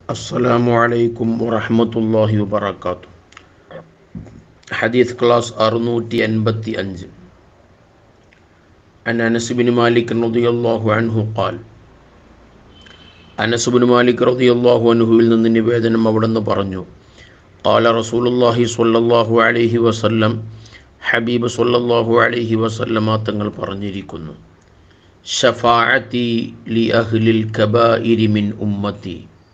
السلام عليكم ورحمة الله وبركاته حديث كلاس أرنوتي أنبتي أنج عن أنس بن مالك رضي الله عنه قال Anas bin Malik റളിയല്ലാഹു അൻഹുവിൽ നിന്ന് നിവേദനം അവിടെ നിന്ന് പറഞ്ഞു قال رسول الله صلى الله عليه وسلم ഹബീബ് സല്ലല്ലാഹു അലൈഹി വസല്ലമ തങ്ങൾ പറഞ്ഞിരിക്കുന്നു ഷഫാഅത്തി ലി അഹ്ലിൽ കബായിരി മിൻ ഉമ്മത്തി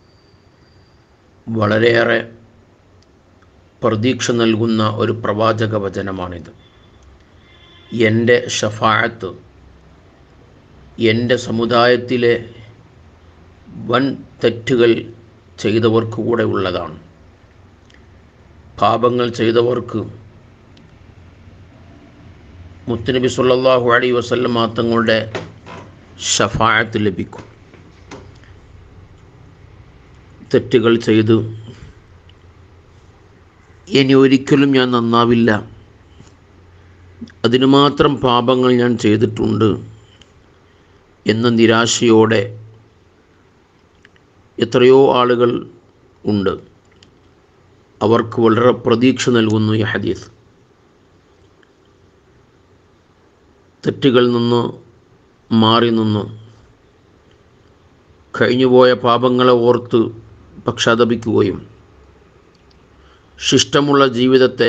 വളരെയേറെ പ്രതീക്ഷ നൽകുന്ന ഒരു പ്രവാചക വചനമാണിത് എൻ്റെ ഷഫാഅത്ത് എൻ്റെ സമുദായത്തിലെ വൻ തെറ്റുകൾ ചെയ്തവർക്ക് കൂടെ ഉള്ളതാണ് പാപങ്ങൾ ചെയ്തവർക്ക് മുത്തുനബി സല്ലല്ലാഹു അലൈഹി വസല്ലമ തങ്ങളുടെ ഷഫായത്ത് ലഭിക്കും തെറ്റുകൾ ചെയ്ത് ഇനി ഒരിക്കലും ഞാൻ നന്നാവില്ല അതിനു മാത്രം പാപങ്ങൾ ഞാൻ ചെയ്തിട്ടുണ്ട് എന്ന നിരാശയോടെ എത്രയോ ആളുകൾ ഉണ്ട് അവർക്ക് വളരെ പ്രതീക്ഷ നൽകുന്നു ഈ ഹദീസ് തെറ്റുകളിൽ നിന്ന് മാറി നിന്ന് കഴിഞ്ഞുപോയ പാപങ്ങളെ ഓർത്ത് പക്ഷാതപിക്കുകയും ശിഷ്ടമുള്ള ജീവിതത്തെ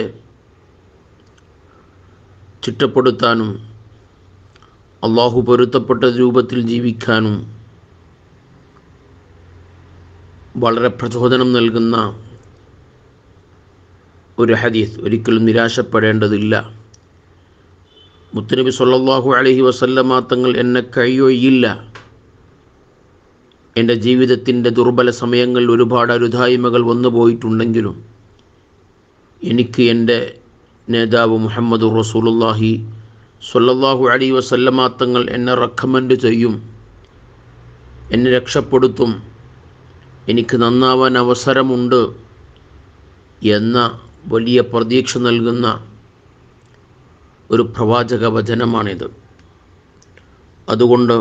ചിട്ടപ്പെടുത്താനും അള്ളാഹു പൊരുത്തപ്പെട്ട രൂപത്തിൽ ജീവിക്കാനും വളരെ പ്രചോദനം നൽകുന്ന ഒരു ഹദീസ് ഒരിക്കലും നിരാശപ്പെടേണ്ടതില്ല മുത്തുനബി സല്ലല്ലാഹു അലൈഹി വസല്ലമ തങ്ങൾ എന്നെ കഴിയൊഴിയില്ല എൻ്റെ ജീവിതത്തിൻ്റെ ദുർബല സമയങ്ങളിൽ ഒരുപാട് അരുതായ്മകൾ വന്നു പോയിട്ടുണ്ടെങ്കിലും എനിക്ക് എൻ്റെ നേതാവ് മുഹമ്മദ് റസൂലുള്ളാഹി സല്ലല്ലാഹു അലൈഹി വസല്ലമ തങ്ങൾ എന്നെ റെക്കമെൻഡ് ചെയ്യും എന്നെ രക്ഷപ്പെടുത്തും എനിക്ക് നന്നാവാൻ അവസരമുണ്ട് എന്ന വലിയ പ്രതീക്ഷ നൽകുന്ന ഒരു പ്രവാചക വചനമാണിത് അതുകൊണ്ട്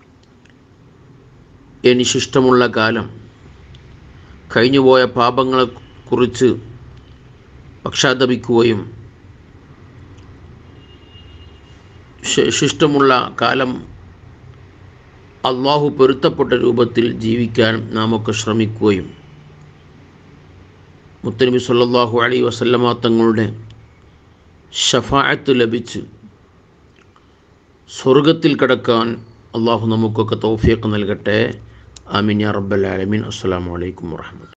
എനിക്കിഷ്ടമുള്ള കാലം കഴിഞ്ഞുപോയ പാപങ്ങളെക്കുറിച്ച് പക്ഷാതപിക്കുകയും ശിഷ്ടമുള്ള കാലം അള്ളാഹു പൊരുത്തപ്പെട്ട രൂപത്തിൽ ജീവിക്കാൻ നാം ഒക്കെ ശ്രമിക്കുകയും മുത്തനബി സല്ലല്ലാഹു അലൈഹി വസല്ലമ തങ്ങളുടെ ഷഫായത്ത് ലഭിച്ച് സ്വർഗത്തിൽ കിടക്കാൻ അള്ളാഹു നമുക്കൊക്കെ തൗഫീഖ് നൽകട്ടെ ആമീൻ യാ റബ്ബൽ ആലമീൻ അസ്സലാമു അലൈക്കും വറഹ്മത്തുള്ളാഹി